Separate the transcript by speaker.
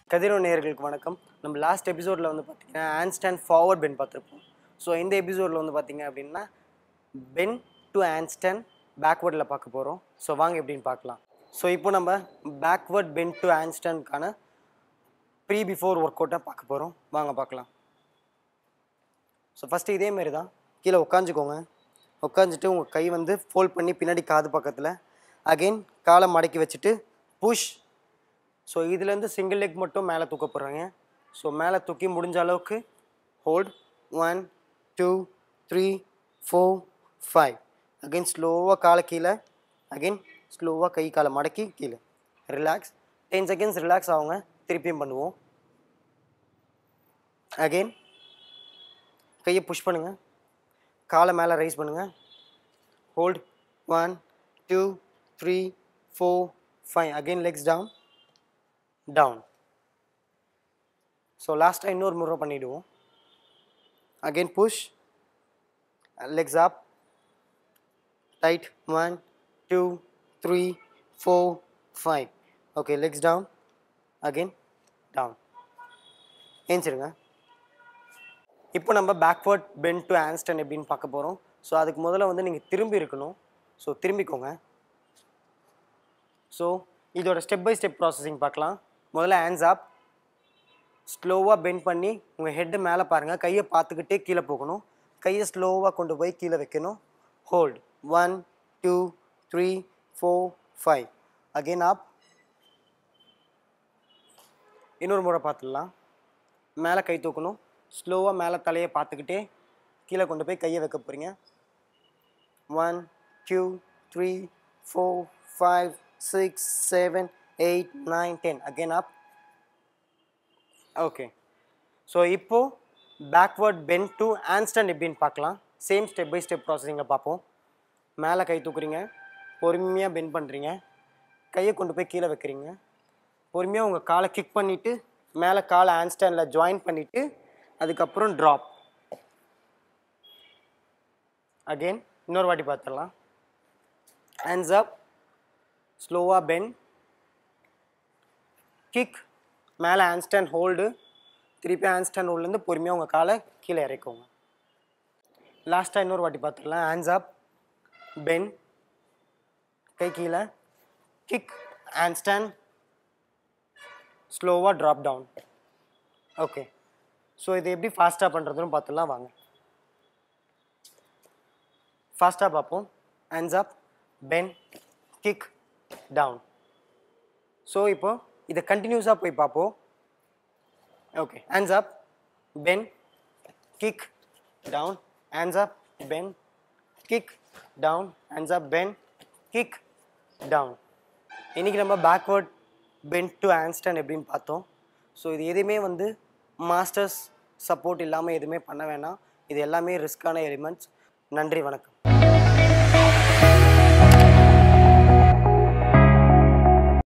Speaker 1: கதிரோ நேயர்களுக்கு வணக்கம் நம்ம லாஸ்ட் எபிசோடில் வந்து பார்த்தீங்கன்னா ஹேண்ட் ஸ்டாண்ட் ஃபார்வர்ட் பென் பார்த்துருப்போம் ஸோ இந்த எபிசோடில் வந்து பார்த்தீங்க அப்படின்னா பென் டு ஹேண்ட் ஸ்டாண்ட் பேக்வேர்டில் பார்க்க போகிறோம் ஸோ வாங்க எப்படின்னு பார்க்கலாம் ஸோ இப்போ நம்ம பேக்வேர்ட் பென் டு ஹேண்ட் ஸ்டாண்ட்கான ப்ரீ பிஃபோர் ஒர்க் அவுட்டை பார்க்க போகிறோம் வாங்க பார்க்கலாம் ஸோ ஃபஸ்ட்டு இதே மாதிரி தான் கீழே உட்காந்துக்கோங்க உட்காந்துட்டு உங்கள் கை வந்து ஃபோல்ட் பண்ணி பின்னாடி காது பக்கத்தில் அகைன் காலை மடக்கி வச்சுட்டு புஷ் ஸோ இதுலேருந்து சிங்கிள் லெக் மட்டும் மேலே தூக்க போகிறாங்க ஸோ மேலே தூக்கி முடிஞ்ச அளவுக்கு hold one two three four five again ஸ்லோவாக காலை கீழே அகைன் ஸ்லோவாக கை காலை மடக்கி கீழே ரிலாக்ஸ் டென் செகண்ட்ஸ் ரிலாக்ஸ் ஆகுங்க திருப்பியும் பண்ணுவோம் அகைன் கையை புஷ் பண்ணுங்கள் காலை மேலே ரைஸ் பண்ணுங்கள் hold one two three four five again legs down down so லாஸ்ட்டாக இன்னொரு முறை பண்ணிவிடுவோம் again push legs up tight one two three four five okay legs down again down ஏஞ்சிருங்க இப்போ நம்ம பேக்வர்ட் பென் டு ஹேண்ட்ஸ்டன் எப்படின்னு பார்க்க போகிறோம் ஸோ அதுக்கு முதல்ல வந்து நீங்கள் திரும்பி இருக்கணும் ஸோ திரும்பிக்கோங்க ஸோ இதோட ஸ்டெப் பை ஸ்டெப் ப்ராசஸிங் பார்க்கலாம் முதல்ல ஹேண்ட்ஸ் அப் ஸ்லோவாக பெண்ட் பண்ணி உங்கள் ஹெட்டு மேலே பாருங்கள் கையை பார்த்துக்கிட்டே கீழே போகணும் கையை ஸ்லோவாக கொண்டு போய் கீழே வைக்கணும் hold one two three four five again up இன்னொரு முறை பார்த்துடலாம் மேலே கை தூக்கணும் ஸ்லோவாக மேலே தலையை பார்த்துக்கிட்டே கீழே கொண்டு போய் கையை வைக்க போகிறீங்க one two three four five six seven eight nine ten again up okay so இப்போது பேக்வேர்ட் பென் டு ஹேண்ட்ஸ்டாண்ட் எப்படின்னு பார்க்கலாம் சேம் ஸ்டெப் பை ஸ்டெப் ப்ராசஸிங்கில் பார்ப்போம் மேலே கை தூக்குறீங்க பொறுமையாக பெண்ட் பண்ணுறீங்க கையை கொண்டு போய் கீழே வைக்கிறீங்க பொறுமையாக உங்கள் காலை கிக் பண்ணிவிட்டு மேலே காலை ஹேண்ட்ஸ்டாண்டில் ஜாயின் பண்ணிவிட்டு அதுக்கப்புறம் ட்ராப் அகெயின் இன்னொரு வாட்டி பார்த்துடலாம் ஹேண்ட்ஸ் அப் ஸ்லோவாக பென் கிக் மேலே ஹேண்ட்ஸ்டாண்ட் ஹோல்டு திருப்பி ஹேண்ட்ஸ்டாண்ட் ஹோல்ட்லேருந்து பொறுமையாக உங்கள் காலை கீழே இறக்குங்க லாஸ்ட்டாக இன்னொரு வாட்டி பார்த்துடலாம் ஹேண்ட்ஸ் அப் பென் கை கீழே கிக் ஹேண்ட்ஸ்டாண்ட் ஸ்லோவாக ட்ராப் டவுன் ஓகே ஸோ இது எப்படி ஃபாஸ்ட்டாக பண்ணுறதுன்னு பார்த்துலாம் வாங்க ஃபாஸ்ட்டாக பார்ப்போம் hands up bend kick down so இப்போ இதை கண்டினியூஸாக போய் பார்ப்போம் okay hands up bend kick down hands up bend kick down hands up bend kick down இன்றைக்கி நம்ம பேக்வேர்ட் பென் டு ஹேண்ட்ஸ்டாண்ட் எப்படின்னு பார்த்தோம் ஸோ இது எதுவுமே வந்து மாஸ்டர்ஸ் சப்போர்ட் இல்லாமல் எதுவுமே பண்ண வேணாம் இது எல்லாமே ரிஸ்க்கான எலிமெண்ட்ஸ் நன்றி வணக்கம்